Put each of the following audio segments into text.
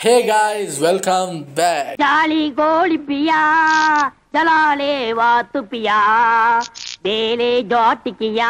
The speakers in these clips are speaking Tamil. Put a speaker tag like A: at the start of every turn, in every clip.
A: ஹே காய்ஸ் வெல்கம் பேக்
B: ಜಾಲಿ ಗೋಳಿ ಪಿಯಾ ಜಲಾಲೆ ವಾತು ಪಿಯಾ ಬೇಲೆ ಜೋಟಿಕಿಯಾ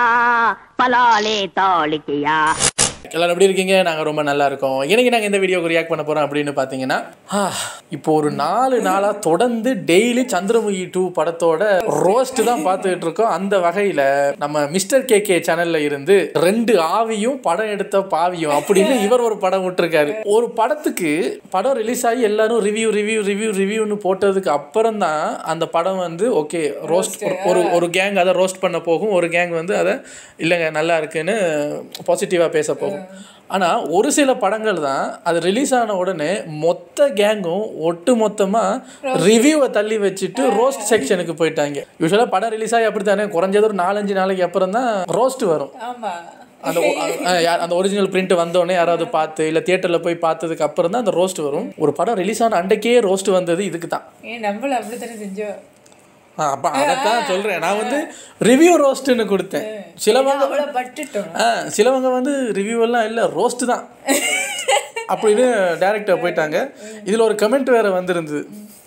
B: ಪಲಾಲೆ ತಾಳಿಕಿಯಾ
A: எல்லாரும் எப்படி இருக்கீங்க நாங்கள் ரொம்ப நல்லா இருக்கோம் இன்னைக்கு நாங்கள் இந்த வீடியோக்கு ரியாக்ட் பண்ண போகிறோம் அப்படின்னு பார்த்தீங்கன்னா ஆ, இப்போ ஒரு நாலு நாளாக தொடர்ந்து டெய்லி சந்திரமுகி டூ படத்தோட ரோஸ்ட் தான் பார்த்துக்கிட்டு இருக்கோம் அந்த வகையில் நம்ம மிஸ்டர் கே கே சேனலில் இருந்து ரெண்டு ஆவியும் படம் எடுத்த பாவியும் அப்படின்னு இவர் ஒரு படம் விட்டுருக்காரு ஒரு படத்துக்கு படம் ரிலீஸ் ஆகி எல்லாரும் ரிவ்யூ ரிவ்யூ ரிவ்யூ ரிவ்யூன்னு போட்டதுக்கு அப்புறம் தான் அந்த படம் வந்து ஓகே ரோஸ்ட் ஒரு ஒரு கேங் அதை ரோஸ்ட் பண்ண போகும் ஒரு கேங் வந்து அதை இல்லைங்க நல்லா இருக்குன்னு பாசிட்டிவாக பேச போகும் ஆனால் ஒரு சில படங்கள் தான் அது ரிலீஸ் ஆன உடனே மொத்த கேங்கும் ஒட்டு மொத்தமாக ரிவ்யூவை தள்ளி வச்சுட்டு ரோஸ்ட் செக்ஷனுக்கு போயிட்டாங்க யூஸ்வலாக படம் ரிலீஸ் ஆகி அப்படி தானே குறைஞ்சது ஒரு நாலஞ்சு நாளைக்கு அப்புறம் தான் ரோஸ்ட் வரும்
C: ஆமா
A: அந்த ஒ- அஹ் யா- அந்த ஒரிஜினல் பிரிண்ட் வந்தோடனே யாராவது பார்த்து இல்லை தியேட்டரில் போய் பார்த்ததுக்கு அப்புறம் தான் அந்த ரோஸ்ட் வரும் ஒரு படம் ரிலீஸ் ஆன அன்றைக்கே ரோஸ்ட் வந்தது இதுக்கு தான்
C: ஏன் நம்மளும் அப்படித்தானே செஞ்சோம்
A: அப்போ அதைத்தான் சொல்கிறேன் நான் வந்து ரிவ்யூ ரோஸ்ட்டுன்னு கொடுத்தேன் சிலவங்க
C: அவ்வளோ பட்டுட்டோம்
A: ஆ சிலவங்க வந்து ரிவ்யூ எல்லாம் இல்லை ரோஸ்ட் தான் அப்படின்னு டேரக்டர் போயிட்டாங்க இதில் ஒரு கமெண்ட் வேற வந்திருந்தது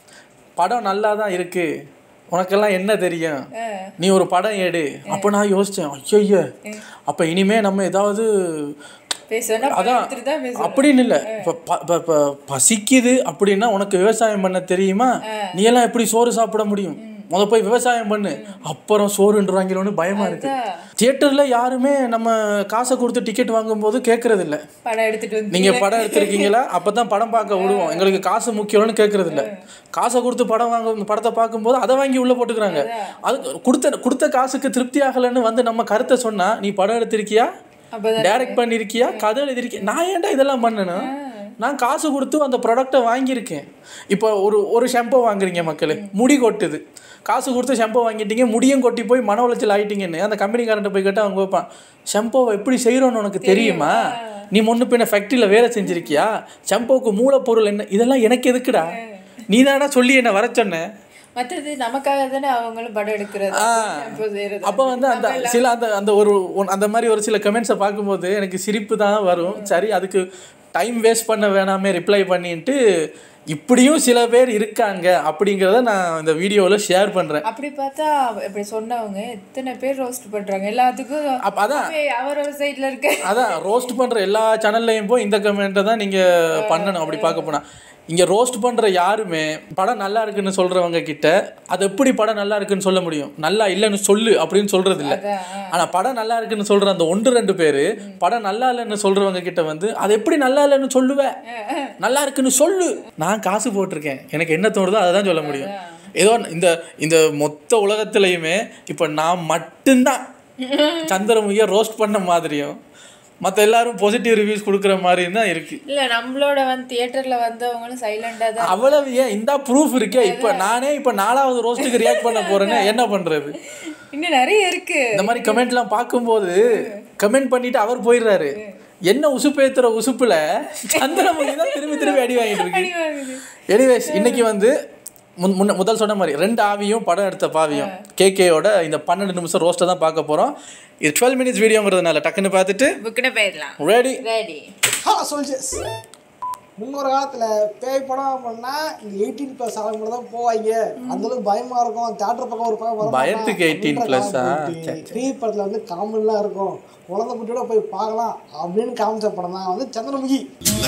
A: படம் நல்லா தான் இருக்கு உனக்கெல்லாம் என்ன தெரியும் நீ ஒரு படம் எடு அப்போ நான் யோசித்தேன் ஐயோ அப்போ இனிமே நம்ம ஏதாவது
C: பேசுவேன்னா
A: அதான்
C: எடுத்துட்டு தான் பேசுவேன்
A: அப்படின்னு இல்லை இப்போ ப- ப- ப- பசிக்குது அப்படின்னா உனக்கு விவசாயம் பண்ண தெரியுமா நீ எல்லாம் எப்படி சோறு சாப்பிட முடியும் முத போய் விவசாயம் பண்ணு அப்புறம் சோறுன்றவாங்களோன்னு பயமா இருக்கு தியேட்டர்ல யாருமே நம்ம காசை கொடுத்து டிக்கெட் வாங்கும்போது கேட்கறது இல்ல
C: படம் எடுத்துட்டு வந்து
A: நீங்க படம் எடுத்திருக்கீங்களா அப்பதான் படம் பார்க்க விடுவோம் எங்களுக்கு காசு முக்கியம்னு கேட்கறது இல்ல காசை கொடுத்து படம் வாங்க படத்தை பார்க்கும்போது அதை வாங்கி உள்ள போட்டுக்கிறாங்க அது கொடுத்த கொடுத்த காசுக்கு திருப்தி ஆகலைன்னு வந்து நம்ம கருத்தை சொன்னா நீ படம் எடுத்திருக்கியா
C: அப்பதான்
A: டைரக்ட் பண்ணியிருக்கியா கதை எழுதிருக்கியா நான் ஏன்டா இதெல்லாம் பண்ணணும் நான் காசு கொடுத்து அந்த ப்ராடக்டை வாங்கியிருக்கேன் இப்போ ஒரு ஒரு ஷாம்போ வாங்குறீங்க மக்களே முடி கொட்டுது காசு கொடுத்து ஷாம்போ வாங்கிட்டீங்க முடியும் கொட்டி போய் மன உளைச்சல் ஆயிட்டீங்கன்னு அந்த கம்பெனிக்காரன்ட்ட போய் கேட்டால் அவங்க வைப்பான் ஷாம்போவை எப்படி செய்கிறோன்னு உனக்கு தெரியுமா நீ முன்னு பின்ன ஃபேக்ட்ரியில் வேலை செஞ்சிருக்கியா ஷாம்போவுக்கு மூலப்பொருள் என்ன இதெல்லாம் எனக்கு எதுக்குடா நீ தானடா சொல்லி என்ன வர சொன்ன
C: மற்றது நமக்காக தானே அவங்களும் படம் எடுக்கிறது அப்போ செய்யறது
A: அப்போ வந்து அந்த சில அந்த அந்த ஒரு ஒன்- அந்த மாதிரி ஒரு சில கமெண்ட்ஸை பார்க்கும்போது எனக்கு சிரிப்பு தான் வரும் சரி அதுக்கு டைம் வேஸ்ட் பண்ண வேணாமே ரிப்ளை பண்ணிட்டு இப்படியும் சில பேர் இருக்காங்க அப்படிங்கிறத நான் இந்த வீடியோவில் ஷேர் பண்ணுறேன்
C: அப்படி பார்த்தா இப்படி சொன்னவங்க எத்தனை பேர் ரோஸ்ட் பண்றாங்க எல்லாத்துக்கும்
A: அப்போ அதான்
C: ஏய், அவர் ஒரு சைட்ல இருக்க
A: அதான் ரோஸ்ட் பண்ணுற எல்லா சேனல்லையும் போய் இந்த கமெண்ட்டை தான் நீங்கள் பண்ணணும் அப்படி பார்க்க போனால் இங்கே ரோஸ்ட் பண்ணுற யாருமே படம் நல்லா இருக்குன்னு சொல்கிறவங்க கிட்ட அது எப்படி படம் நல்லா இருக்குன்னு சொல்ல முடியும் நல்லா இல்லைன்னு சொல்லு அப்படின்னு சொல்கிறது இல்லை ஆனால் படம் நல்லா இருக்குன்னு சொல்கிற அந்த ஒன்று ரெண்டு பேர் படம் நல்லா இல்லைன்னு சொல்கிறவங்க கிட்ட வந்து அது எப்படி நல்லா இல்லைன்னு சொல்லுவேன் நல்லா இருக்குன்னு சொல்லு நான் காசு போட்டிருக்கேன் எனக்கு என்ன தோணுதோ அதை தான் சொல்ல முடியும் ஏதோ இந்த இந்த மொத்த உலகத்துலையுமே இப்போ நான் மட்டும்தான் சந்திரமுகியை ரோஸ்ட் பண்ண மாதிரியும் மற்ற எல்லாரும் பாசிட்டிவ் ரிவ்யூஸ் கொடுக்குற மாதிரியும் தான் இருக்கு
C: இல்ல நம்மளோட வந்து தியேட்டர்ல வந்தவங்களும் சைலண்டா தான்
A: அவ்வளவு ஏன் இந்த ப்ரூஃப் இருக்கே இப்போ நானே இப்போ நாலாவது ரோஸ்ட்டுக்கு ரியாக்ட் பண்ண போறேன்னா என்ன பண்றது
C: இன்னும் நிறைய இருக்கு
A: இந்த மாதிரி கமெண்ட்லாம் பார்க்கும்போது கமெண்ட் பண்ணிட்டு அவர் போயிடுறாரு என்ன உசுப்பேத்துற உசுப்புல சந்திரமுகி தான் திரும்பி திரும்பி அடி வாங்கிட்டு இருக்கு
C: வாங்குது.
A: எனிவேஸ் இன்னைக்கு வந்து முன் முன்ன முதல் சொன்ன மாதிரி ரெண்டு ஆவியும் படம் எடுத்த பாவியும் கேகேயோட இந்த பன்னெண்டு நிமிஷம் ரோஸ்ட்டை தான் பார்க்க போகிறோம் இது டுவெல் மினிட்ஸ் வீடியோங்கிறதுனால டக்குன்னு பார்த்துட்டு
C: புக்குன்னு போயிடலாம்
A: ரெடி
C: ரெடி
D: ஹலோ சோல்ஜர்ஸ் முன்னொரு காலத்தில் பேய் படம் பண்ணால் இந்த எயிட்டீன் ப்ளஸ் ஆளுங்க தான் போவாங்க அந்த அளவுக்கு பயமாக இருக்கும் தேட்டர் பக்கம் ஒரு பக்கம் வர
A: பயத்துக்கு 18 plus ஆ? சரி,
D: ஃப்ரீ படத்தில் வந்து காமெடிலாம் இருக்கும் குழந்தை குட்டியோட போய் பார்க்கலாம் அப்படின்னு காமிச்ச படம் தான் வந்து சந்திரமுகி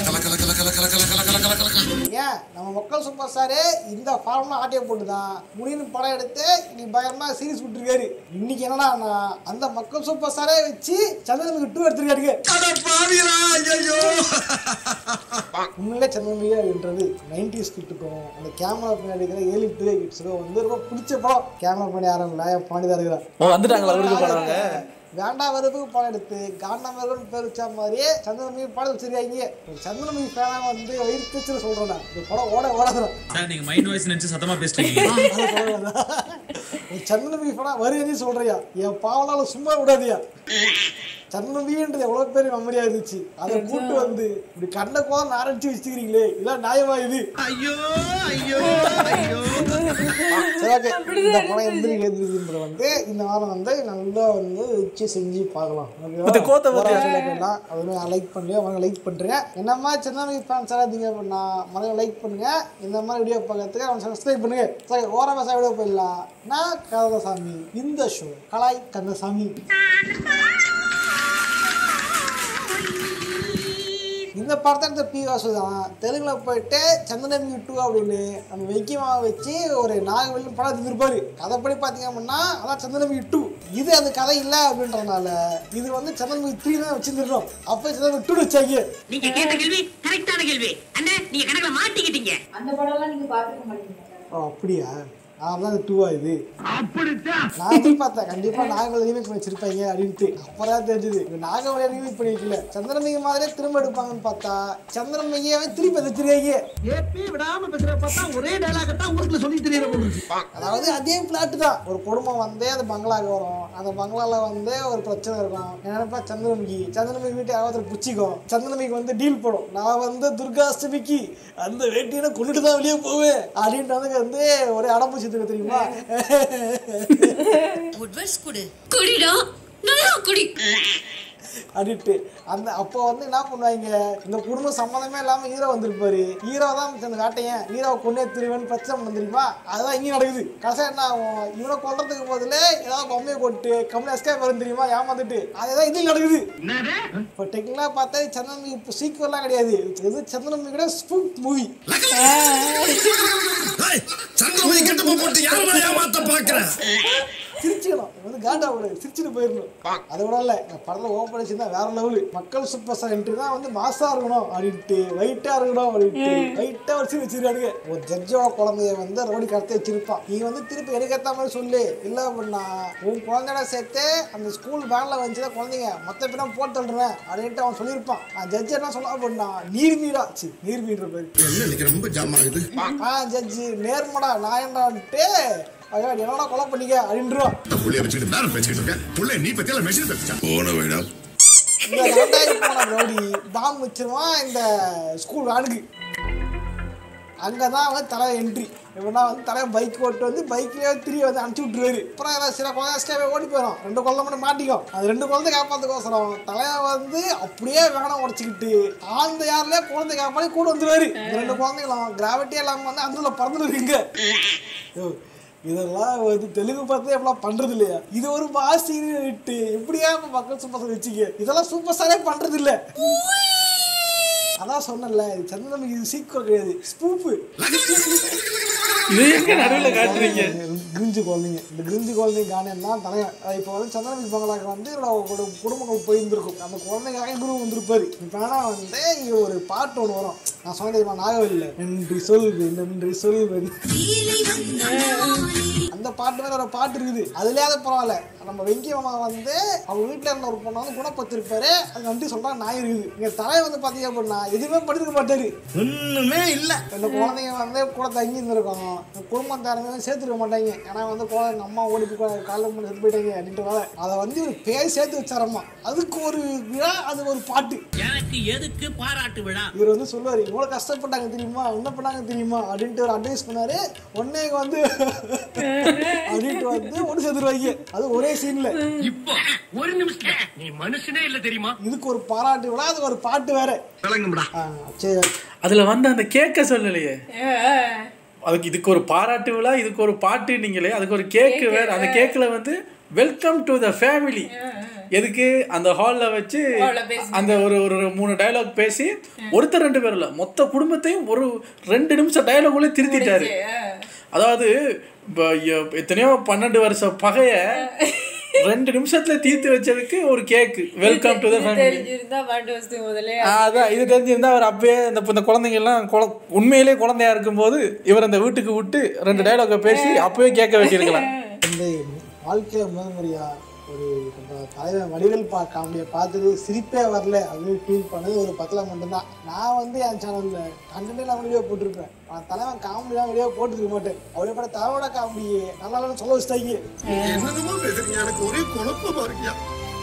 D: ஏன் நம்ம மக்கள் சூப்பர் ஸ்டாரு இந்த ஃபார்ம்லாம் ஆட்டிய போட்டு தான் முடின்னு படம் எடுத்து நீ பயங்கரமா சீரிஸ் விட்டுருக்காரு இன்னைக்கு என்னன்னா அந்த மக்கள் சூப்பர் ஸ்டாரே வச்சு சந்திரமுகி டூ எடுத்திருக்காரு உண்மையிலே சந்திரமுகின்றது நைன்டிஸ் கிட்டுக்கும் அந்த கேமரா பின்னாடி இருக்கிற ஏழு டூ கிட்ஸுக்கும் வந்து ரொம்ப பிடிச்ச படம் கேமரா பின்னாடி யாரும் இல்லை என் பாண்டி தான் இருக்கிறான்
A: ஓ வந்துட்டாங்களா அவருக்கு படவங்க
D: வேண்டாம் வெறுப்புக்கு படம் எடுத்து காண்டாமருகன் பேர் வச்ச மாதிரியே சந்திரமுகி படம் வச்சிருக்காங்க ஒரு சந்திரமுகி ஃபேனாக வந்து வயிறு பிச்சுன்னு சொல்கிறேன் நான் இந்த படம் ஓட ஓடாதுறேன்
E: சார் நீங்க மைண்ட் வாய்ஸ் நினைச்சு சத்தமா பேசிட்டு இருக்கீங்க
D: ஒரு சந்திரமுகி படம் வருதுன்னு சொல்றியா என் பாவனால சும்மா விடாதியா சந்திரமுகின்றது எவ்வளோ பெரிய மெமரியா இருந்துச்சு அதை கூட்டு வந்து இப்படி கண்ணை கோத ஆரம்பிச்சு வச்சுக்கிறீங்களே இதெல்லாம் நியாயமா இது
E: ஐயோ ஐயோ ஐயோ
D: சரி, okay. இந்த படம் எந்திரி எந்திரின்ற வந்து இந்த வாரம் வந்து நல்லா வந்து வச்சு செஞ்சு பார்க்கலாம்
A: இந்த கோத்தை பத்தி
D: சொல்லலாம் அதுவுமே லைக் பண்ணுங்க அவங்க லைக் பண்ணுறேன் என்ன மாதிரி சின்ன ஃபேன்ஸ் இருந்தீங்க அப்படின்னா மறக்க லைக் பண்ணுங்க இந்த மாதிரி வீடியோ பார்க்கறதுக்கு அவங்க சப்ஸ்கிரைப் பண்ணுங்க சரி ஓர பேச வீடியோ போயிடலாம் நான் கந்தசாமி இந்த ஷோ கலாய் கந்தசாமி இந்த படத்தை எடுத்த பி வாசு தான் தெலுங்குல போயிட்டு சந்திரநம்பி டூ அப்படின்னு நம்ம வெக்கியமாக வச்சு ஒரு நாகவெளி படம் எடுத்திருப்பாரு கதைப்படி பார்த்தீங்க அப்படின்னா அதான் சந்திரநம்பி டூ இது அந்த கதை இல்லை அப்படின்றதுனால இது வந்து சந்திரநம்பி த்ரீ தான் வச்சிருந்துருக்கோம் அப்போ சந்திரநம்பி டூ வச்சாங்க
B: நீங்க கேட்ட கேள்வி கரெக்டான கேள்வி அண்ணே நீங்க கணக்குல மாட்டிக்கிட்டீங்க
C: அந்த படம்லாம் நீங்க பார்த்துக்க மாட்டீங்க
D: ஓ அப்படியா அதான் அது டூவா இது நான் எதிர்பார்த்தேன் கண்டிப்பா நாகவலி ரீமேக் வச்சிருப்பாங்க அப்படின்ட்டு அப்புறம் தெரிஞ்சது நாகவலி ரீமேக் பண்ணி வைக்கல சந்திரமிகை மாதிரியே திரும்ப எடுப்பாங்கன்னு பார்த்தா சந்திரமிகையாவே திருப்பி வச்சிருக்காங்க
F: ஏப்பி விடாம பேசுற பார்த்தா ஒரே டைலாக தான் ஊருக்குள்ள சொல்லி தெரியற போல இருக்கு
D: அதாவது அதே பிளாட் தான் ஒரு குடும்பம் வந்து அந்த பங்களாக்கு வரும் அந்த பங்களால வந்து ஒரு பிரச்சனை இருக்கும் என்னப்பா சந்திரமுகி சந்திரமுகி வீட்டை யாராவது புச்சிக்கும் சந்திரமுகிக்கு வந்து டீல் போடும் நான் வந்து துர்காஷ்டமிக்கு அந்த வேட்டியை கொண்டுட்டு தான் வெளியே போவேன் அப்படின்றதுக்கு வந்து ஒரு அடம்பூச்சி இருக்கு தெரியுமா
G: உட்வர்ஸ் குடு
B: குடிடா நல்லா குடி
D: அப்படின்ட்டு அந்த அப்போ வந்து என்ன பண்ணுவாங்க இந்த குடும்பம் சம்மந்தமே இல்லாம ஹீரோ வந்திருப்பாரு ஹீரோ தான் அந்த வேட்டையன் ஹீரோவை கொண்டே திருவன் பிரச்சனை பண்ண தெரியுமா அதுதான் இங்கே நடக்குது கடைசியா என்ன ஆகும் இவனை கொல்றதுக்கு பதில் ஏதாவது பொம்மையை கொட்டு கம்பெனி எஸ்கேப் வரும் தெரியுமா ஏமாந்துட்டு அதுதான் இது நடக்குது இப்போ டெக்னிக்கலாக பார்த்தா சந்திரமுகி இப்போ சீக்கிரம்லாம் கிடையாது இது சந்திரமுகி கூட ஸ்பூக் மூவி
H: சந்திரமணி கெட்டு போட்டு யாரா ஏமாத்த பாக்குறேன்
D: சிரிச்சுக்கணும் இது வந்து காண்டா கூடாது சிரிச்சுட்டு போயிடணும் அதை விட இல்லை இந்த படத்தில் ஓப்பன் வச்சிருந்தா வேற லெவலு மக்கள் சூப்பர் ஸ்டார் என்ட்ரி தான் வந்து மாசா இருக்கணும் அப்படின்ட்டு வெயிட்டா இருக்கணும் அப்படின்ட்டு வெயிட்டா வச்சு வச்சிருக்கானுங்க ஒரு ஜட்ஜோட குழந்தைய வந்து ரோடி கடத்தி வச்சிருப்பான் நீ வந்து திருப்பி எனக்கு ஏற்ற மாதிரி சொல்லு இல்லை அப்படின்னா உன் குழந்தையோட சேர்த்து அந்த ஸ்கூல் வேன்ல வந்துச்சுன்னா குழந்தைங்க மொத்த பின்னா போட்டு தள்ளுறேன் அப்படின்ட்டு அவன் சொல்லியிருப்பான் நான் ஜட்ஜ் என்ன சொல்ல அப்படின்னா நீர் மீடா சி நீர் மீடுற பேரு
H: என்ன இன்னைக்கு ரொம்ப ஜாம் ஆகுது
D: ஆ ஜட்ஜி நேர்மடா நாயண்டான்ட்டு ஐயா என்னடா கொலை பண்ணிக்க அப்படின்றான்
H: இந்த புள்ளைய வச்சுக்கிட்டு நேரம் பேசிக்கிட்டு இருக்கேன் புள்ளைய நீ பத்தியில மெஷின் பேசிச்சா போன வேடா
D: இந்த ரெண்டாயிரம் போன ரவுடி பாம் வச்சிருவான் இந்த ஸ்கூல் வேனுக்கு அங்கே தான் வந்து தலை என்ட்ரி எப்படின்னா வந்து தலை பைக் ஓட்டு வந்து பைக்லேயே திரும்பி வந்து அனுப்பிச்சி விட்டுருவாரு அப்புறம் ஏதாவது சில குழந்தை ஓடி போயிடும் ரெண்டு குழந்தை மட்டும் மாட்டிக்கும் அது ரெண்டு குழந்தை காப்பாற்றுக்கோசரம் தலையை வந்து அப்படியே வேணாம் உடச்சிக்கிட்டு ஆழ்ந்த யாரிலே குழந்தை காப்பாடி கூட வந்துருவாரு இந்த ரெண்டு குழந்தைங்களும் கிராவிட்டியே இல்லாமல் வந்து அந்த பறந்துருக்குங்க இதெல்லாம் வந்து தெலுங்கு பார்த்து எப்படிலாம் பண்றது இல்லையா இது ஒரு மாசின்னு விட்டு எப்படியா இப்ப மக்கள் சூப்பர் ஸ்டார் வச்சுக்க இதெல்லாம் சூப்பர் ஸ்டாரே பண்றது இல்ல அதான் சொன்னேன்ல இது சந்திரமுகி இது சீக்கிரம் கிடையாது ஸ்பூப்பு
A: இது எங்க நடுவில் காட்டுறீங்க
D: கிரிஞ்சு குழந்தைங்க இந்த கிரிஞ்சு குழந்தைங்க காணம் தான் தலைவன் இப்போ வந்து சந்திரமுகி பங்களாக்கு வந்து என்னோட ஒரு குடும்பங்கள் போயிருந்திருக்கும் அந்த குழந்தைக்காக குரு வந்திருப்பாரு இப்போ ஆனால் வந்து இங்க ஒரு பாட்டு ஒன்று வரும் நான் சொன்னேன் தெரியுமா நாகவல்லியில் நன்றி சொல்வி நன்றி சொல்வது அந்த பாட்டு மேல ஒரு பாட்டு இருக்குது அதுலயாவது பரவாயில்ல நம்ம வெங்கி மாமா வந்து அவங்க வீட்டுல இருந்த ஒரு பொண்ணை வந்து குணப்படுத்திருப்பாரு அது நன்றி சொல்றா நாய் இருக்குது இங்க தலை வந்து பாத்தீங்க அப்படின்னா எதுவுமே படிச்சிருக்க மாட்டாரு
F: ஒண்ணுமே இல்ல
D: இந்த குழந்தைங்க வந்து கூட தங்கி இருந்திருக்கோம் இந்த குடும்பத்தாரங்க வந்து சேர்த்துருக்க மாட்டாங்க ஏன்னா வந்து குழந்தைங்க அம்மா ஓடி போய் காலைல முன்னாடி செத்து போயிட்டாங்க அப்படின்றதால அதை வந்து ஒரு பேர் சேர்த்து வச்சாரம்மா அதுக்கு ஒரு விழா அது ஒரு பாட்டு
F: எனக்கு எதுக்கு பாராட்டு விழா
D: இவர் வந்து சொல்லுவார் இவ்வளோ கஷ்டப்பட்டாங்க தெரியுமா என்ன பண்ணாங்க தெரியுமா அப்படின்ட்டு ஒரு அட்வைஸ் பண்ணாரு உடனே இங்க வந்து அப்படின்ட்டு வந்து ஒன்று சேர்த்துருவாங்க அது ஒரே சீன்ல
F: இப்போ ஒரு நிமிஷம் நீ மனுஷனே இல்ல தெரியுமா
D: இதுக்கு ஒரு பாராட்டு விழா அதுக்கு ஒரு பாட்டு வேற
H: விளங்கும்டா
D: ஆ, சரி
A: அதுல வந்து அந்த கேக்க சொல்லலையே அதுக்கு இதுக்கு ஒரு பாராட்டு விழா இதுக்கு ஒரு பாட்டு நீங்களே அதுக்கு ஒரு கேக்கு வேற அந்த கேக்ல வந்து வெல்கம் டு த ஃபேமிலி எதுக்கு அந்த ஹால்ல வச்சு
C: Hall-ல பேசி.
A: அந்த ஒரு ஒரு மூணு டயலாக் பேசி ஒருத்தர் ரெண்டு பேர் இல்ல மொத்த குடும்பத்தையும் ஒரு ரெண்டு நிமிஷம் டயலாகுள்ளே திருத்திட்டாரு அதாவது இப்போ எ- எத்தனையோ பன்னெண்டு வருஷம் பகைய ரெண்டு நிமிஷத்துல தீர்த்து வச்சதுக்கு ஒரு cake welcome to the family
C: தெரிஞ்சிருந்தா பாட்டு வசதி முதல்ல
A: அதான் இது தெரிஞ்சிருந்தா அவர் அப்பயே இந்த இந்த குழந்தைங்க எல்லாம் குழ- உண்மையிலே குழந்தையா இருக்கும்போது இவர் அந்த வீட்டுக்கு விட்டு ரெண்டு டயலாக பேசி அப்பவே கேட்க வேண்டியிருக்கலாம்
D: இந்த வாழ்க்கையில முதல் முறையா ஒரு நம்ம தலைவன் வடிவேல் பா காமெடியை பார்த்துட்டு சிரிப்பே வரல அப்படின்னு ஃபீல் பண்ணது ஒரு பத்தில் மட்டும்தான் நான் வந்து என் சேனல்ல கண்டென்ட் நான் வீடியோ போட்டிருப்பேன் நான் தலைவன் காமெடிலாம் வீடியோ போட்டுருக்க மாட்டேன் அப்படியே பட தலைவோட காமெடி நல்லா இல்லைன்னு சொல்ல வச்சுட்டாங்க
H: என்னதுமோ பேசுறீங்க எனக்கு ஒரே குழப்பமா இருக்கியா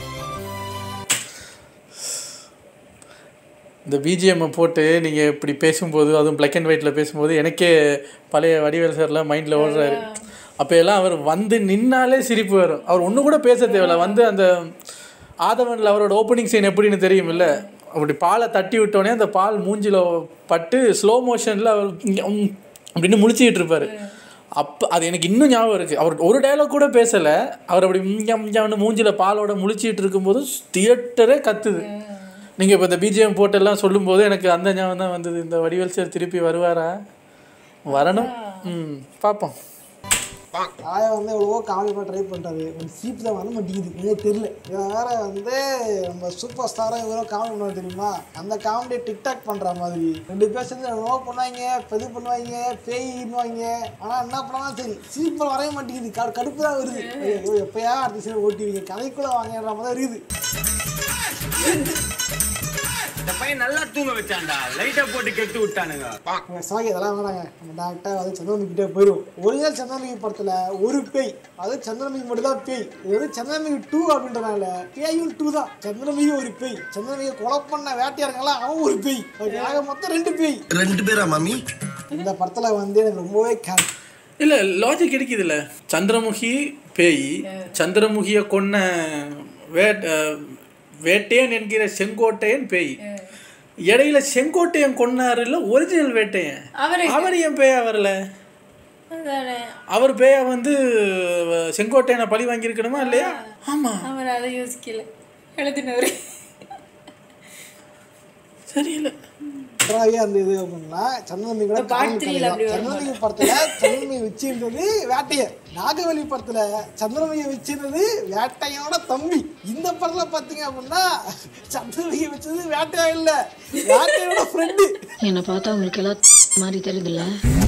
A: இந்த பிஜிஎம்மை போட்டு நீங்கள் இப்படி பேசும்போது அதுவும் பிளாக் அண்ட் ஒயிட்டில் பேசும்போது எனக்கே பழைய வடிவேல் சார்லாம் மைண்டில் ஓடுறாரு அப்போ எல்லாம் அவர் வந்து நின்னாலே சிரிப்பு வரும் அவர் ஒன்றும் கூட பேச தேவையில்ல வந்து அந்த ஆதவனில் அவரோட ஓப்பனிங் சீன் எப்படின்னு தெரியுமில்ல அப்படி பாலை தட்டி விட்டோடனே அந்த பால் மூஞ்சில பட்டு ஸ்லோ மோஷனில் அவர் உம் அப்படின்னு முழிச்சிக்கிட்டு இருப்பார் அப்போ அது எனக்கு இன்னும் ஞாபகம் இருக்குது அவர் ஒரு டயலாக் கூட பேசலை அவர் அப்படி முஞ்சான்னு மூஞ்சில பாலோட முழிச்சிட்டு இருக்கும்போது தியேட்டரே கத்துது நீங்கள் இப்போ இந்த பிஜிஎம் போட்டெல்லாம் சொல்லும்போது எனக்கு அந்த ஞாபகம் தான் வந்தது இந்த வடிவேல் சார் திருப்பி வருவாரா வரணும் ம் பார்ப்போம்
D: ஆயா வந்து எவ்வளவோ காமெடி பண்ண ட்ரை பண்ணுறாரு ஒரு சீப் தான் வர மாட்டேங்குது எனக்கு தெரியல இவன் வேற வந்து நம்ம சூப்பர் ஸ்டாராக எவ்வளோ காமெடி பண்ணுவாங்க தெரியுமா அந்த காமெடியை டிக்டாக் பண்ணுற மாதிரி ரெண்டு பேர் சேர்ந்து எவ்வளோ பண்ணுவாங்க பெது பண்ணுவாங்க பேயின்னுவாங்க ஆனால் என்ன பண்ணாலும் சரி சீப்பில் வரைய மாட்டேங்குது க கடுப்பு தான் வருது ஐயோ எப்பயா அடுத்த சீனை ஓட்டிவீங்க கதைக்குள்ளே வாங்கன்ற மாதிரி இருக்குது
G: இந்த பையன் நல்லா தூங்க வச்சான்டா லைட்டை போட்டு கெட்டு விட்டானுங்க
D: சாகி இதெல்லாம் வேணாங்க நம்ம டேரக்டாக வந்து சந்திரமுகிட்டே போயிடும் ஒரிஜினல் சந்திரமுகி படத்தில் ஒரு பேய் அது சந்திரமுகி மட்டும் தான் பேய் இது வந்து சந்திரமுகி டூ அப்படின்றனால பேயும் டூ தான் சந்திரமுகி ஒரு பேய் சந்திரமுகி கொலை பண்ண வேட்டையாருங்களா அவன் ஒரு பேய் ஆக மொத்தம் ரெண்டு பேய்
H: ரெண்டு பேரா மாமி
D: இந்த படத்தில் வந்து எனக்கு ரொம்பவே கேர்
A: இல்லை லாஜிக் கிடைக்குதுல்ல சந்திரமுகி பேய் சந்திரமுகியை கொன்ன வேட் அஹ், வேட்டையன் என்கிற செங்கோட்டையன் பேய் இடையில செங்கோட்டையன் கொன்னாரு இல்ல ஒரிஜினல் வேட்டையன்
C: அவரு
A: அவர் ஏன் பேயா வரல
C: அதானே
A: அவர் பேயா வந்து அஹ், செங்கோட்டையனை பழி வாங்கியிருக்கணுமா இல்லையா ஆமா
C: அவர் அதை யோசிக்கல எழுதினவர்
A: சரியில்லை
D: சூப்பராகவே அந்த இது அப்படின்னா சந்திரமுகி கூட
C: இப்ப part three ல அப்படி வருமா?
D: சந்திரமுகி படத்தில் சந்திரமுகி வச்சிருந்தது வேட்டையன் நாகவலி படத்தில் சந்திரமுகி வச்சிருந்தது வேட்டையனோட தம்பி இந்த படத்தில் பார்த்தீங்க அப்படின்னா சந்திரமுகி வச்சது வேட்டையா இல்லை வேட்டையனோட ஃப்ரெண்டு
I: என்னை பார்த்தா உங்களுக்கு எல்லாம் மாதிரி தெரியுதுல்ல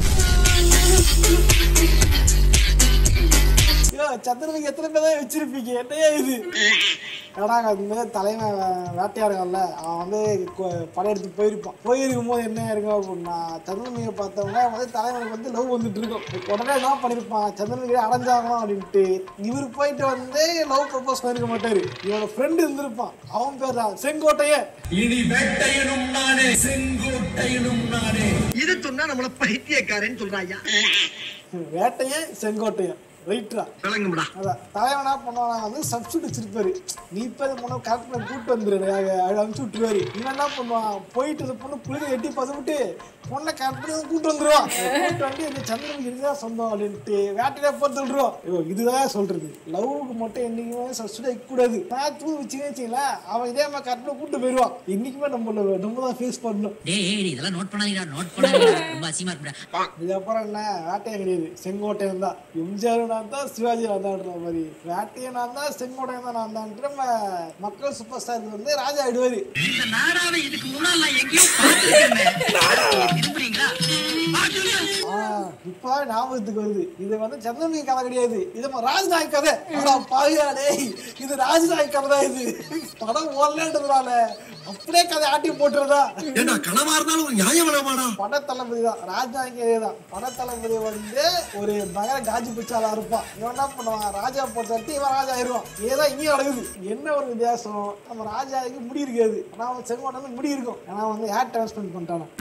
D: ஐயோ சந்திரமுகி எத்தனை பேர் தான் வச்சிருப்பீங்க என்னையா இது ஏன்னா அது மாதிரி தலைமை வேட்டையாடுங்கள்ல அவன் வந்து கொ- படம் எடுத்து போயிருப்பான் போயிருக்கும் போது என்ன இருக்கும் அப்படின்னா சந்திரமுகியை பார்த்தவங்க வந்து தலைவனுக்கு வந்து லவ் வந்துட்டு இருக்கும் உடனே என்ன பண்ணியிருப்பான் சந்திரமுகியை அடைஞ்சாகணும் அப்படின்ட்டு இவர் போயிட்டு வந்து லவ் ப்ரப்போஸ் பண்ணிருக்க மாட்டாரு இவனோட ஃப்ரெண்டு இருந்திருப்பான் அவன் பேர் தான் செங்கோட்டையே
E: இனி வேட்டையனும் நானே செங்கோட்டையனும் நானே
F: இது சொன்னா நம்மள பைத்தியக்காரன்னு சொல்றாயா
D: வேட்டையே செங்கோட்டையன் ரைட்ரா
F: விளங்கும்டா
D: அதான் தலைவனா பண்ணுவானா வந்து சப்ஸ்டியூட் வச்சிருப்பாரு நீ இப்போ பொண்ணு கரெக்ட் பண்ணி கூப்பிட்டு வந்துரு அனுப்பிச்சு விட்டுருவாரு இவன் என்ன பண்ணுவான் போயிட்டு இந்த பொண்ணு புள்ளிங்க எட்டி பசு விட்டு பொண்ணை கரெக்ட் பண்ணி கூப்பிட்டு வந்துருவான் கூப்பிட்டு வந்து இந்த சந்திரன் இதுதான் சொந்தம் அப்படின்ட்டு வேட்டையில போட்டு சொல்றோம் ஐயோ இதுதான் சொல்றது லவ்வுக்கு மட்டும் என்னைக்குமே சப்ஸ்டியூட் வைக்கக்கூடாது நான் தூ வச்சுக்கன்னு வச்சுங்களேன் அவன் இதே மாதிரி கரெக்டாக கூப்பிட்டு போயிடுவான் என்னைக்குமே நம்ம நம்ம தான் ஃபேஸ் பண்ணணும்
B: டேய் ஏய், இதெல்லாம் நோட் பண்ணாதீங்கடா நோட் பண்ணாதீங்கடா ரொம்ப அசிங்கமா இருக்குடா
D: இதுக்கப்புறம் என்ன வேட்டையன் கிடையாது செங்கோட்டையன் தான் எம்ஜிஆர் நான் தான் சிவாஜி நான் தான்ன்ற மாதிரி வேட்டையன் நான் தான் செங்கோட்டையன் தான் நான் தான் நம்ம மக்கள் சூப்பர் ஸ்டார் வந்து ராஜா ஆயிடுவாரு
B: இந்த நாடாவை இதுக்கு முன்னால் நான் எங்கேயோ பார்த்துருக்கேன் விரும்புறீங்களா
D: ஆ இப்பதான் ஞாபகத்துக்கு வருது இது வந்து சந்திரமுகி கதை கிடையாது இது நம்ம ராஜ்நாயக் கதை ஆனா பாவியா டேய் இது ராஜ்நாயக் கதை தான் இது படம் ஓடலன்றதுனால அப்படியே கதை ஆட்டி போட்டுறதா
H: ஏண்டா கனவா இருந்தாலும் ஒரு நியாயம் வேணாமாடா
D: பட தளபதி தான் ராஜாங்க தான் பட தளபதி வந்து ஒரு பயங்கர காஜி பிச்சாலா இருப்பான் இவன் என்ன பண்ணுவான் ராஜா போட்டு தட்டி இவன் ராஜா ஆயிடுவான் ஏதான் இங்கேயும் நடக்குது என்ன ஒரு வித்தியாசம் நம்ம ராஜாவுக்கு முடி இருக்காது ஆனா அவன் செங்கோட்டை வந்து முடி இருக்கும் ஆனா வந்து ஹேர் டிரான்ஸ்பிளண்ட் பண்ணிட்டானா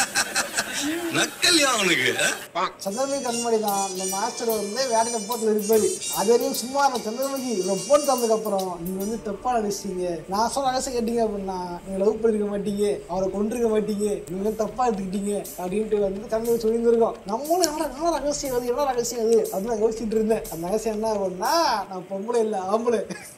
H: நக்கல்யா அவனுக்கு
D: சந்திரமுகி கண்மணி தான் இந்த மாஸ்டர் வந்து வேட்டையில போட்டு இருப்பாரு அது வரையும் சும்மா நம்ம சந்திரமுகி இவன் போட்டு தந்ததுக்கு அப்புறம் நீங்க வந்து தப்பா நினைச்சீங்க நான் சொல்ல ரகசியம் கேட்டீங்க அப்படின்னா நீங்க லவ் பண்ணிருக்க மாட்டீங்க அவரை கொண்டிருக்க மாட்டீங்க நீங்க வந்து தப்பா எடுத்துக்கிட்டீங்க அப்படின்ட்டு வந்து சந்திரமுகி சொல்லியிருந்திருக்கோம் நம்மளும் என்ன என்ன ரகசியம் அது என்ன ரகசியம் அது அப்படின்னு யோசிச்சுட்டு இருந்தேன் அந்த ரகசியம் என்ன அப்படின்னா நான் பொம்பளை இல்லை ஆம்பளை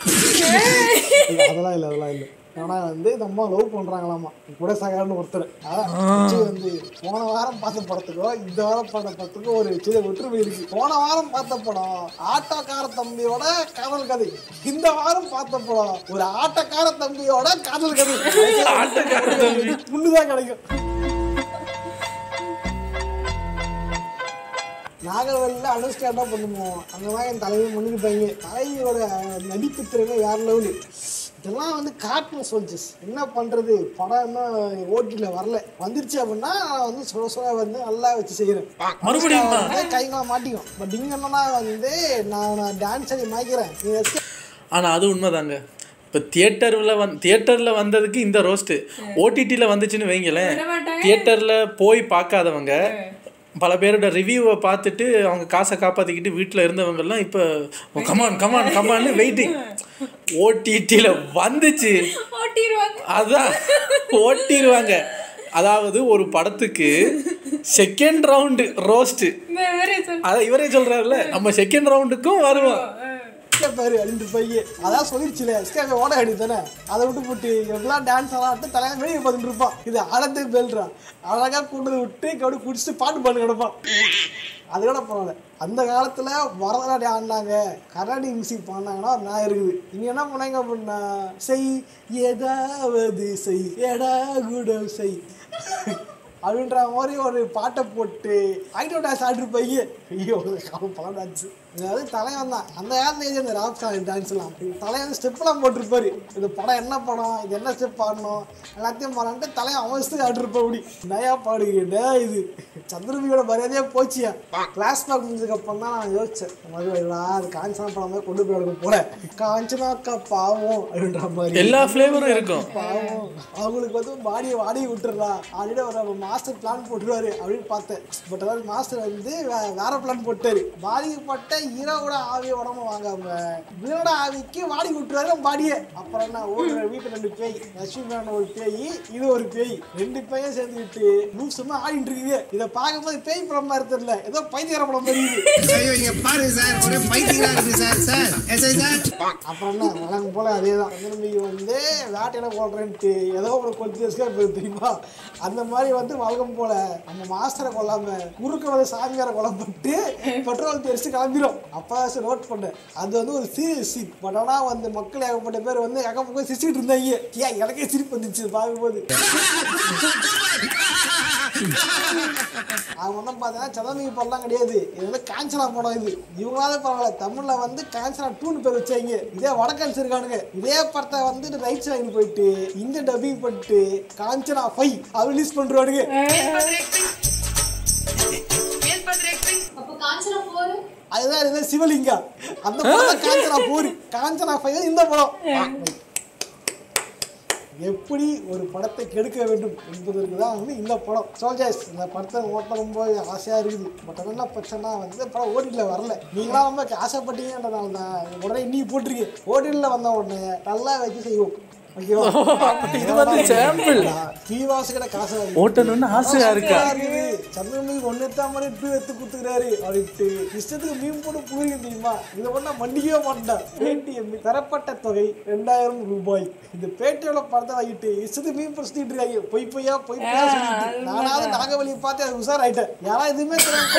D: அதெல்லாம் இல்லை அதெல்லாம் இல்லை ஆனா வந்து இந்த அம்மா லவ் பண்றாங்களாமா கூட சகாரன்னு ஒருத்தர் அதான் விஜய் வந்து போன வாரம் பார்த்த படத்துக்கும் இந்த வாரம் பார்த்த படத்துக்கும் ஒரு சில ஒற்றுமை இருக்கு போன வாரம் பார்த்த படம் ஆட்டோக்கார தம்பியோட காதல் கதை இந்த வாரம் பார்த்த படம் ஒரு ஆட்டக்கார தம்பியோட காதல் கதை புண்ணுதான் கிடைக்கும் நாகர்வல்ல அனுஷ்கா என்ன பண்ணுவோம் அந்த மாதிரி என் தலைவி பண்ணிக்கிட்டாங்க தலைவியோட நடிப்பு திறமை வேற லெவலு இதெல்லாம் வந்து காட்டணும் சோல்ஜர்ஸ் என்ன பண்ணுறது படம் இன்னும் ஓட்டியில் வரல வந்துருச்சு அப்படின்னா நான் வந்து சொல்ல சொல்ல வந்து நல்லா வச்சு செய்கிறேன்
A: மறுபடியுமா?
D: கைங்களாம் மாட்டிக்கும் பட் இங்கே என்னன்னா வந்து நான் நான் டான்ஸ் ஆடி மாய்க்கிறேன் நீ escape
A: ஆனால் அது உண்மைதாங்க இப்போ தியேட்டரில் வந் தியேட்டரில் வந்ததுக்கு இந்த ரோஸ்ட்டு ஓடிடியில் வந்துச்சுன்னு வைங்களேன்
C: விட மாட்டாங்க.
A: தியேட்டரில் போய் பார்க்காதவங்க பல பேரோட ரிவ்யூவை பார்த்துட்டு அவங்க காசை காப்பாற்றிக்கிட்டு வீட்டில் இருந்தவங்கெல்லாம் இப்போ கமான் கமான் கமான்னு வெயிட்டிங் ஓடிடியில் வந்துச்சு
C: ஓட்டிடுவாங்க
A: அதான் ஓட்டிடுவாங்க அதாவது ஒரு படத்துக்கு செகண்ட் ரவுண்டு ரோஸ்ட்டு
C: வேறே சொல்லு
A: அதான் இவரே சொல்கிறாருல நம்ம செகண்ட் ரவுண்டுக்கும் வருவோம்
D: பாரு ரெண்டு பையன் அதான் சொல்லிருச்சுல ஸ்டேஜ் ஓட வேண்டியது தானே அதை விட்டு போட்டு எவ்வளவு டான்ஸ் ஆடாட்டு தலையாக வெளியே பார்த்துட்டு இருப்பான் இது ஆடத்து பேல்றான் அழகா கொண்டு வந்து விட்டு கபடி குடிச்சிட்டு பாட்டு பாட்டு கிடப்பான் அது கூட பரவாயில்ல அந்த காலத்துல பரதநாட்டியம் ஆடினாங்க கர்நாடிக் மியூசிக் பாடினாங்கன்னா ஒரு நான் இருக்குது இங்க என்ன பண்ணாங்க அப்படின்னா செய் ஏதாவது செய் எடா குடம் செய் அப்படின்ற மாதிரி ஒரு பாட்டை போட்டு ஐட்டோ டான்ஸ் ஆடிட்டு போய் ஐயோ அவன் படம் டான்ஸ் அதாவது தலைவன் தான் அந்த காலத்துல ஏஜ் அந்த ராப் சாங் டான்ஸ்லாம் தலைவன் ஸ்டெப்லாம் போட்டிருப்பாரு இந்த படம் என்ன படம் இது என்ன ஸ்டெப் ஆடணும் எல்லாத்தையும் பாடான்ட்டு தலைவன் அவசரத்துக்கு ஆடிருப்பா அப்படி நயா பாடுகிறே இது சந்திரபியோட மரியாதையே போச்சியா கிளாஸ் பேக் முடிஞ்சதுக்கு அப்புறம் தான் நான் யோசிச்சேன் மறுபடியா அது காஞ்சனா படம் மாதிரி கொண்டு போய் எடுக்க போறேன் காஞ்சனாக்கா பாவம் அப்படின்ற மாதிரி
A: எல்லா ஃப்ளேவரும் இருக்கும்
D: பாவம் அவங்களுக்கு வந்து பாடியை வாடகை விட்டுறா அப்படின்னு ஒரு மாஸ்டர் பிளான் போட்டுருவாரு அப்படின்னு பார்த்தேன் பட் அதாவது மாஸ்டர் வந்து வே- வேற பிளான் போட்டாரு பாதிக்கப்பட்ட ஹீரோவோட ஆவிய உடம்பு வாங்காம வில்லோட ஆவிக்கு வாடி விட்டுருவாரு நம்ம பாடியை அப்புறம் என்ன ஓடுற வீட்டுல ரெண்டு பேய் லட்சுமி ஒரு பேய் இது ஒரு பேய் ரெண்டு பேயும் சேர்ந்துக்கிட்டு லூசுமா ஆடிட்டு இருக்குது இதை பார்க்கும்போது பேய் படம் மாதிரி தெரியல ஏதோ பைத்தியர படம் மாதிரி இருக்குது
F: ஐயோ இங்க பாருங்க சார் ஒரே பைத்தியங்களா இருக்கு சார் சார் எஸ்ஐ சார்
D: அப்புறம் என்ன வழங்கும் போல அதே தான் திரும்பி வந்து வேட்டையில போடுறேன்ட்டு ஏதோ ஒரு கொஞ்சம் எஸ்கேப் போகுது தெரியுமா அந்த மாதிரி வந்து வழக்கம் போல நம்ம மாஸ்டரை கொல்லாம குறுக்க வந்து சாமியாரை கொல்லப்பட்டு பெட்ரோல் தெரிச்சு கிளம்பிடும் அப்போ சரி நோட் பண்ணேன் அது வந்து ஒரு சீரியஸ் சீன் பட் ஆனால் வந்து மக்கள் ஏகப்பட்ட பேர் வந்து ஏகப்பட்ட சிரிச்சுட்டு இருந்தாங்க ஏன் எனக்கே சிரிப்பு வந்துச்சு பார்க்கும்போது அவங்க வந்து பார்த்தீங்கன்னா சதமிக்கு படம்லாம் கிடையாது இது வந்து காஞ்சனா படம் இது இவங்களால பரவாயில்ல தமிழ்ல வந்து காஞ்சனா டூன்னு பேர் வச்சாங்க இதே வடக்கன்ஸ் இருக்கானுங்க இதே படத்தை வந்து ரைட்ஸ் வாங்கி போயிட்டு இந்த டப்பிங் பண்ணிட்டு காஞ்சனா ஃபைவ் அது ரிலீஸ் பண்றானுங்க அதுதான் இதுதான் சிவலிங்கா அந்த படம் தான் காஞ்சனா போர் காஞ்சனா ஃபைவ் இந்த படம் எப்படி ஒரு படத்தை கெடுக்க வேண்டும் என்பதற்கு தான் வந்து இந்த படம் சோல்ஜர்ஸ் இந்த படத்தை ஓட்ட ரொம்ப ஆசையாக இருக்குது பட் அது என்ன பிரச்சனை வந்து இந்த படம் ஓடியில் வரல நீங்களாம் ரொம்ப ஆசைப்பட்டீங்கன்றதால தான் உடனே நீ போட்டிருக்கீங்க ஓடியில் வந்த உடனே நல்லா வச்சு செய்வோம் ஓகேவா
A: இது வந்து சாம்பிள்
D: கீவாசுகிட்ட காசு வாங்கி
A: ஓட்டணும்னு ஆசையா இருக்கா
D: சந்திரமுகி ஒன்னு தான் மாதிரி டூ எடுத்து கொடுத்துக்கிறாரு அப்படின்ட்டு இஷ்டத்துக்கு மீன் போட்டு புரியுங்க தெரியுமா இதை பண்ணா மண்டிக்கவே மாட்டேன் பேடிஎம் தரப்பட்ட தொகை ரெண்டாயிரம் ரூபாய் இந்த பேட்டியோட படத்தை வாங்கிட்டு இஷ்டத்துக்கு மீன் போட்டு சுத்திட்டு இருக்காங்க பொய் பொய்யா பொய் பொய்யா சொல்லிட்டு நானாவது நாகவலியை பார்த்து அது உஷாராயிட்டேன் யாரா எதுவுமே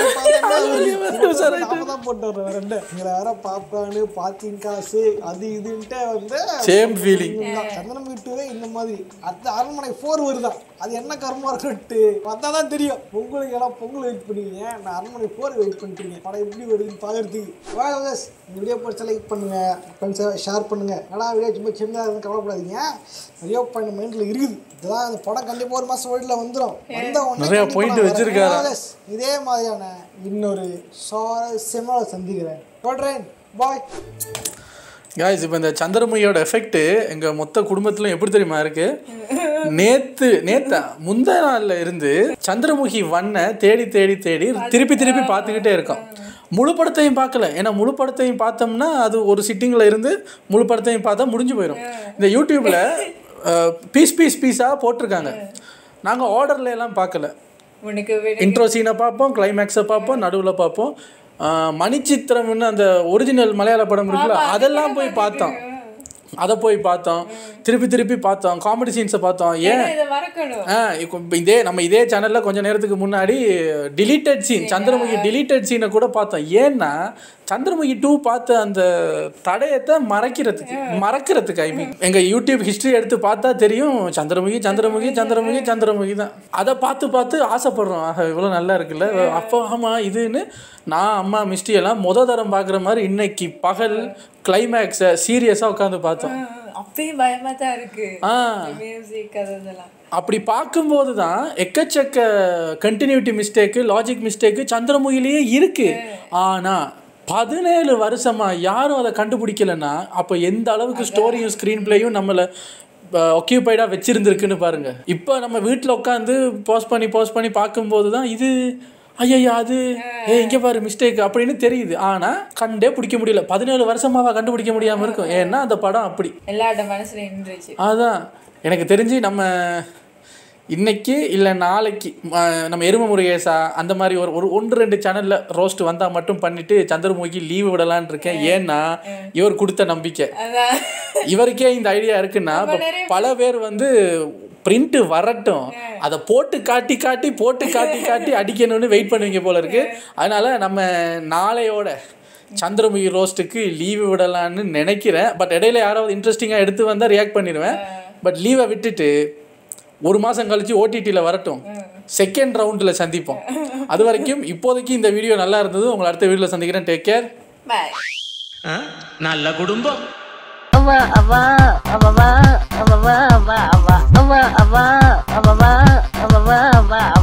D: தெரியாம நாம தான் போட்டு வர்றோம் ரெண்டு இங்களை வேற பாப்கார்னு பார்க்கிங் காசு அது இதுன்ட்டு வந்து
A: சேம் ஃபீலிங்
D: சந்தனம் வீட்டுவே இந்த மாதிரி அடுத்த அரண்மனை ஃபோர் வருதான் அது என்ன கர்மா இருக்கட்டு பார்த்தா தான் தெரியும் பொங்கலுக்கு எல்லாம் பொங்கல் வெயிட் பண்ணுவீங்க நான் அரண்மனை ஃபோர் வெயிட் பண்ணிட்டீங்க படம் எப்படி வருதுன்னு பார்க்கறதுக்கு வாங்க இந்த வீடியோ பிடிச்ச லைக் பண்ணுங்க ஃப்ரெண்ட்ஸை ஷேர் பண்ணுங்க ஆனால் வீடியோ சும்மா சின்னதாக இருந்து கவலைப்படாதீங்க நிறைய பாயிண்ட் மைண்டில் இருக்குது இதெல்லாம் அந்த படம் கண்டிப்பாக ஒரு மாதம் ஓடியில் வந்துடும் வந்த உடனே
A: நிறைய
D: கண்டிப்பா
A: point
D: நான் வரேன்.
A: வச்சிருக்காரா?
D: Yes, இதே மாதிரியான இன்னொரு சுவாரஸ்யமாக சந்திக்கிறேன் சொல்கிறேன் பாய்
A: காய்ஸ் இப்போ இந்த சந்திரமுகியோட எஃபெக்ட் எங்கள் மொத்த குடும்பத்திலும் எப்படி தெரியுமா இருக்கு நேத்து நேத்தா முந்தா நாள்ல இருந்து சந்திரமுகி வண்ண தேடி தேடி தேடி திருப்பி திருப்பி பார்த்துக்கிட்டே இருக்கோம் முழு படத்தையும் பார்க்கல ஏன்னா முழு படத்தையும் பார்த்தோம்னா அது ஒரு சிட்டிங்கில் இருந்து முழு படத்தையும் பார்த்தா முடிஞ்சு போயிடும் இந்த யூடியூப்ல பீஸ் பீஸ் பீஸாக போட்டிருக்காங்க நாங்கள் ஆர்டர்ல எல்லாம் பார்க்கல
C: உனக்கு விட
A: இன்ட்ரோ சீனை பார்ப்போம் கிளைமேக்ஸை பார்ப்போம் நடுவில் பார்ப்போம் ஆஹ் மணிச்சித்திரம்னு அந்த ஒரிஜினல் மலையாள படம் இருக்குல்ல அதெல்லாம் போய் பார்த்தோம் அதை போய் பார்த்தோம் திருப்பி திருப்பி பார்த்தோம் காமெடி சீன்ஸை பார்த்தோம் ஏன்
C: இதை மறக்கணும்
A: ஆ இப்போ இப்போ இதே நம்ம இதே சேனலில் கொஞ்ச நேரத்துக்கு முன்னாடி டிலீட்டட் சீன் சந்திரமுகி டிலீட்டட் சீனை கூட பார்த்தோம் ஏன்னா சந்திரமுகி டூ பார்த்த அந்த தடயத்தை மறைக்கிறதுக்கு மறக்கிறதுக்கு ஐ மீன் எங்கள் யூடியூப் ஹிஸ்ட்ரி எடுத்து பார்த்தா தெரியும் சந்திரமுகி சந்திரமுகி சந்திரமுகி சந்திரமுகி தான் அதை பார்த்து பார்த்து ஆசைப்படுறோம் ஆஹா இவ்வளோ நல்லா இருக்குல்ல அப்போ ஆமாம் இதுன்னு நான் அம்மா மிஸ்டி எல்லாம் முத தரம் பார்க்குற மாதிரி இன்னைக்கு பகல் கிளைமேக்ஸை சீரியஸாக உட்காந்து பார்த்தோம்
C: அப்பயும் பயமா தான் இருக்கு
A: ஆ
C: மியூசிக் அது இதெல்லாம்
A: அப்படி பார்க்கும்போது தான் எக்கச்சக்க கண்டினியூட்டி மிஸ்டேக்கு லாஜிக் மிஸ்டேக்கு சந்திரமுகிலேயே இருக்கு ஆனா பதினேழு வருஷமா யாரும் அதை கண்டுபிடிக்கலன்னா அப்போ எந்த அளவுக்கு ஸ்டோரியும் ஸ்க்ரீன் பிளேயும் நம்மளை ஒக்கியூபைடாக வச்சிருந்துருக்குன்னு பாருங்க இப்போ நம்ம வீட்டில் உட்காந்து போஸ்ட் பண்ணி போஸ்ட் பண்ணி பார்க்கும்போது தான் இது ஐயா அது ஏ இங்கே பாரு மிஸ்டேக் அப்படின்னு தெரியுது ஆனால் கண்டே பிடிக்க முடியல பதினேழு வருஷமாவா கண்டுபிடிக்க முடியாமல் இருக்கும் ஏன்னா அந்த படம் அப்படி
C: எல்லாரோட மனசுல நின்றுச்சு
A: அதான் எனக்கு தெரிஞ்சு நம்ம இன்னைக்கு இல்லை நாளைக்கு ம, நம்ம எரும முருகேசா அந்த மாதிரி ஒரு ஒரு ஒன்று ரெண்டு சேனலில் ரோஸ்ட் வந்தால் மட்டும் பண்ணிட்டு சந்திரமுகி லீவு விடலான்னு இருக்கேன் ஏன்னா இவர் கொடுத்த நம்பிக்கை
C: அதான்
A: இவருக்கே இந்த ஐடியா இருக்குன்னா இப்ப பல பேர் வந்து பிரிண்ட் வரட்டும் அதை போட்டு காட்டி காட்டி போட்டு காட்டி காட்டி அடிக்கணும்னு வெயிட் பண்ணுவீங்க போல இருக்கு அதனால நம்ம நாளையோட சந்திரமுகி ரோஸ்ட்டுக்கு லீவு விடலான்னு நினைக்கிறேன் பட் இடையில யாராவது இன்ட்ரெஸ்டிங்காக எடுத்து வந்தால் ரியாக்ட் பண்ணிடுவேன் பட் லீவை விட்டுட்டு ஒரு மாதம் கழிச்சு ஓடிடியில் வரட்டும் செகண்ட் ரவுண்டில் சந்திப்போம் அது வரைக்கும் இப்போதைக்கு இந்த வீடியோ நல்லா இருந்தது உங்களை அடுத்த வீடியோவில் சந்திக்கிறேன் டேக் கேர்
C: பாய்
G: நல்ல குடும்பம்
I: அவா அவா அவவா அவவா அவா அவா அவா அவா அவவா அவவா அவா